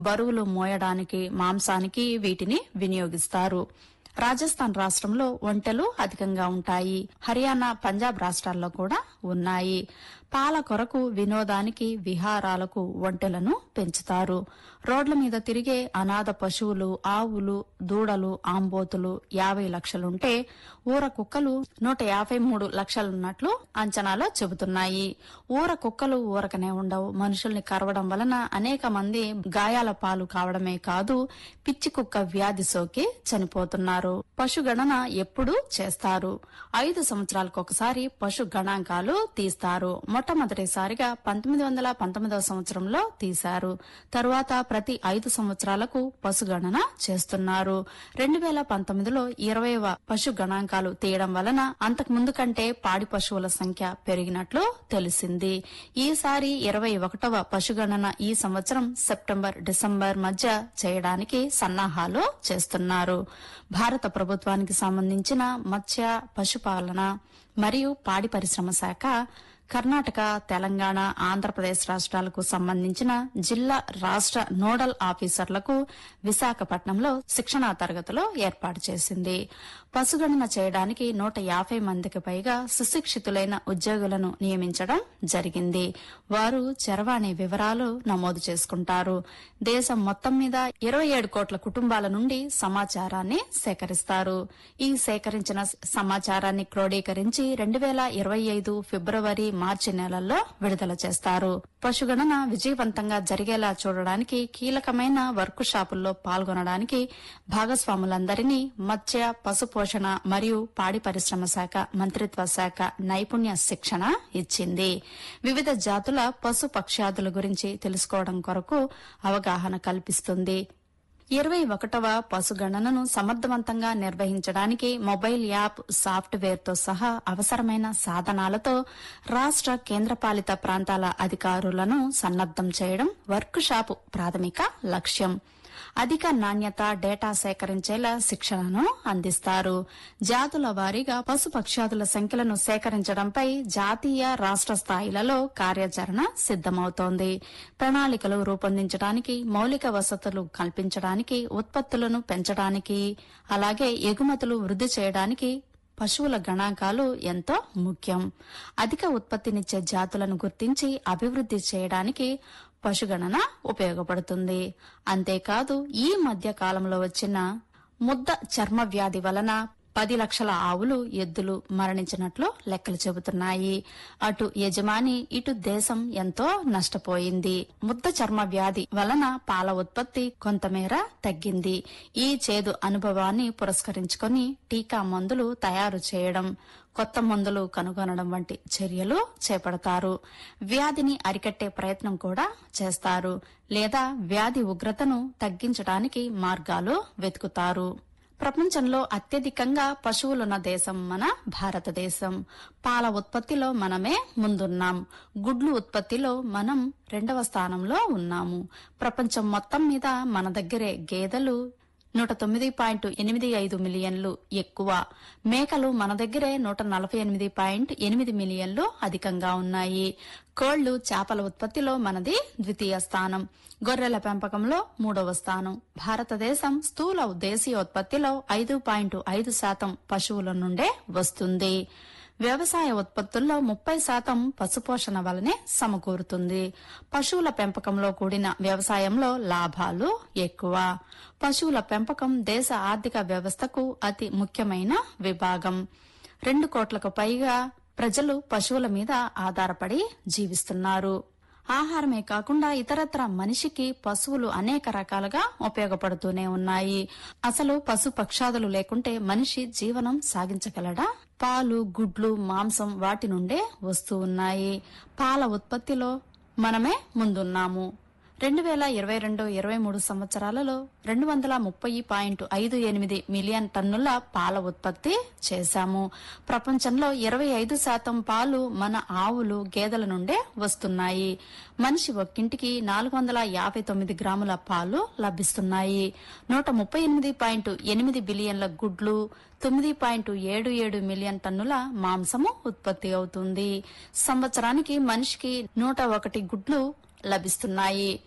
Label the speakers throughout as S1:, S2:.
S1: బరువులు మోయడానికి మాంసానికి వీటిని వినియోగిస్తారు రాజస్థాన్ రాష్ట్రంలో ఒంటెలు అధికంగా ఉంటాయి హర్యానా పంజాబ్ రాష్ట్రాల్లో కూడా ఉన్నాయి పాల కొరకు వినోదానికి విహారాలకు ఒంటెలను పెంచుతారు రోడ్ల మీద తిరిగే అనాథ పశువులు ఆవులు దూడలు ఆంబోతులు యాభై లక్షలుంటే ఊర కుక్కలు నూట యాభై మూడు లక్షలున్నట్లు అంచనాలో చెబుతున్నాయి ఊర కుక్కలు ఊరకనే ఉండవు మనుషుల్ని కరవడం వలన అనేక మంది గాయాల పాలు కావడమే కాదు పిచ్చి కుక్క వ్యాధి సోకి చనిపోతున్నారు పశుగణన ఎప్పుడు చేస్తారు ఐదు సంవత్సరాలకు ఒకసారి పశు గణాంకాలు తీస్తారు మొట్టమొదటిసారిగా పంతొమ్మిది వందల పంతొమ్మిదవ సంవత్సరంలో తీశారు తరువాత ప్రతి ఐదు సంవత్సరాలకు పశు గణన చేస్తున్నారు రెండు వేల పంతొమ్మిదిలో ఇరవైవ పశు గణాంకాలు తీయడం వలన అంతకు ముందు కంటే పాడి పశువుల సంఖ్య పెరిగినట్లు తెలిసింది ఈసారి ఇరవై ఒకటవ పశుగణన ఈ సంవత్సరం సెప్టెంబర్ డిసెంబర్ మధ్య చేయడానికి సన్నాహాలు చేస్తున్నారు భారత ప్రభుత్వానికి సంబంధించిన మత్స్య పశుపాలన మరియు పాడి పరిశ్రమ శాఖ కర్ణాటక తెలంగాణ ఆంధ్రప్రదేశ్ రాష్ట్రాలకు సంబంధించిన జిల్లా రాష్ట్ర నోడల్ ఆఫీసర్లకు విశాఖపట్నంలో శిక్షణా తరగతులు ఏర్పాటు చేసింది పశుగణన చేయడానికి నూట యాభై మందికి పైగా సుశిక్షితులైన ఉద్యోగులను నియమించడం జరిగింది వారు చరవాణి వివరాలు నమోదు చేసుకుంటారు దేశం మొత్తం మీద ఇరవై ఏడు కోట్ల కుటుంబాల నుండి సమాచారాన్ని సేకరిస్తారు ఈ సేకరించిన సమాచారాన్ని క్రోడీకరించి రెండు వేల ఇరవై ఐదు ఫిబ్రవరి మార్చి నెలల్లో విడుదల చేస్తారు పశుగణన విజయవంతంగా జరిగేలా చూడడానికి కీలకమైన వర్క్ షాపుల్లో పాల్గొనడానికి భాగస్వాములందరినీ మత్స్య పశు పోషణ మరియు పాడి పరిశ్రమ శాఖ మంత్రిత్వ శాఖ నైపుణ్య శిక్షణ ఇచ్చింది వివిధ జాతుల పశు పక్ష్యాదుల గురించి తెలుసుకోవడం కొరకు అవగాహన కల్పిస్తుంది ఇరవై ఒకటవ పశుగణనను సమర్థవంతంగా నిర్వహించడానికి మొబైల్ యాప్ సాఫ్ట్వేర్తో సహా అవసరమైన సాధనాలతో రాష్ట కేంద్రపాలిత ప్రాంతాల అధికారులను సన్నద్దం చేయడం వర్క్ షాపు ప్రాథమిక లక్ష్యం అధిక నాణ్యత డేటా సేకరించేలా శిక్షణను అందిస్తారు జాతుల వారీగా పశుపక్ష్యాదుల సంఖ్యలను సేకరించడంపై జాతీయ రాష్ట స్థాయిలలో కార్యాచరణ సిద్దమవుతోంది ప్రణాళికలు రూపొందించడానికి మౌలిక వసతులు కల్పించడానికి ఉత్పత్తులను పెంచడానికి అలాగే ఎగుమతులు వృద్ధి చేయడానికి పశువుల గణాంకాలు ఎంతో ముఖ్యం అధిక ఉత్పత్తినిచ్చే జాతులను గుర్తించి అభివృద్ధి చేయడానికి పశుగణన ఉపయోగపడుతుంది అంతేకాదు ఈ మధ్య కాలంలో వచ్చిన ముద్ద చర్మ వ్యాధి వలన పది లక్షల ఆవులు ఎద్దులు మరణించినట్లు లెక్కలు చెబుతున్నాయి అటు యజమాని ఇటు దేశం ఎంతో నష్టపోయింది ముద్ద చర్మ వ్యాధి వలన పాల ఉత్పత్తి కొంతమేర తగ్గింది ఈ చేదు అనుభవాన్ని పురస్కరించుకొని టీకా మందులు తయారు చేయడం కొత్త మందులు కనుగొనడం వంటి చర్యలు చేపడతారు వ్యాధిని అరికట్టే ప్రయత్నం కూడా చేస్తారు లేదా వ్యాధి ఉగ్రతను తగ్గించడానికి మార్గాలు వెతుకుతారు ప్రపంచంలో అత్యధికంగా పశువులున్న దేశం మన భారతదేశం పాల ఉత్పత్తిలో మనమే ముందున్నాం గుడ్లు ఉత్పత్తిలో మనం రెండవ స్థానంలో ఉన్నాము ప్రపంచం మొత్తం మీద మన దగ్గరే గేదెలు నూట తొమ్మిది పాయింట్ ఎనిమిది ఐదు మిలియన్లు ఎక్కువ మేకలు మన దగ్గరే నూట నలభై ఎనిమిది పాయింట్ ఎనిమిది మిలియన్లు అధికంగా ఉన్నాయి కోళ్లు చేపల ఉత్పత్తిలో మనది ద్వితీయ స్థానం గొర్రెల పెంపకంలో మూడవ స్థానం భారతదేశం స్థూల దేశీయోత్పత్తిలో ఐదు పాయింట్ ఐదు శాతం పశువుల నుండే వస్తుంది వ్యవసాయ ఉత్పత్తుల్లో ముప్పై శాతం పశుపోషణ వలనే సమకూరుతుంది పశువుల పెంపకంలో కూడిన వ్యవసాయంలో లాభాలు ఎక్కువ పశువుల పెంపకం దేశ ఆర్థిక వ్యవస్థకు అతి ముఖ్యమైన విభాగం రెండు కోట్లకు పైగా ప్రజలు పశువుల మీద ఆధారపడి జీవిస్తున్నారు ఆహారమే కాకుండా ఇతరత్ర మనిషికి పశువులు అనేక రకాలుగా ఉపయోగపడుతూనే ఉన్నాయి అసలు పశు పక్షాదులు లేకుంటే మనిషి జీవనం సాగించగలడా పాలు గుడ్లు మాంసం వాటి నుండే వస్తూ ఉన్నాయి పాల ఉత్పత్తిలో మనమే ముందున్నాము రెండు వేల ఇరవై రెండు ఇరవై మూడు సంవత్సరాలలో రెండు వందల ముప్పై పాయింట్ ఐదు ఎనిమిది మిలియన్ టన్నుల పాల ఉత్పత్తి చేశాము ప్రపంచంలో ఇరవై ఐదు శాతం పాలు మన ఆవులు గేదెల నుండే వస్తున్నాయి మనిషి ఒక్కింటికి నాలుగు వందల యాభై తొమ్మిది గ్రాముల పాలు లభిస్తున్నాయి నూట ముప్పై ఎనిమిది పాయింట్ ఎనిమిది బిలియన్ల గుడ్లు తొమ్మిది పాయింట్ ఏడు ఏడు మిలియన్ టన్నుల మాంసము ఉత్పత్తి అవుతుంది సంవత్సరానికి మనిషికి నూట ఒకటి గుడ్లు లభిస్తున్నాయి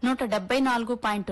S1: నూట డెబ్బై నాలుగు పాయింట్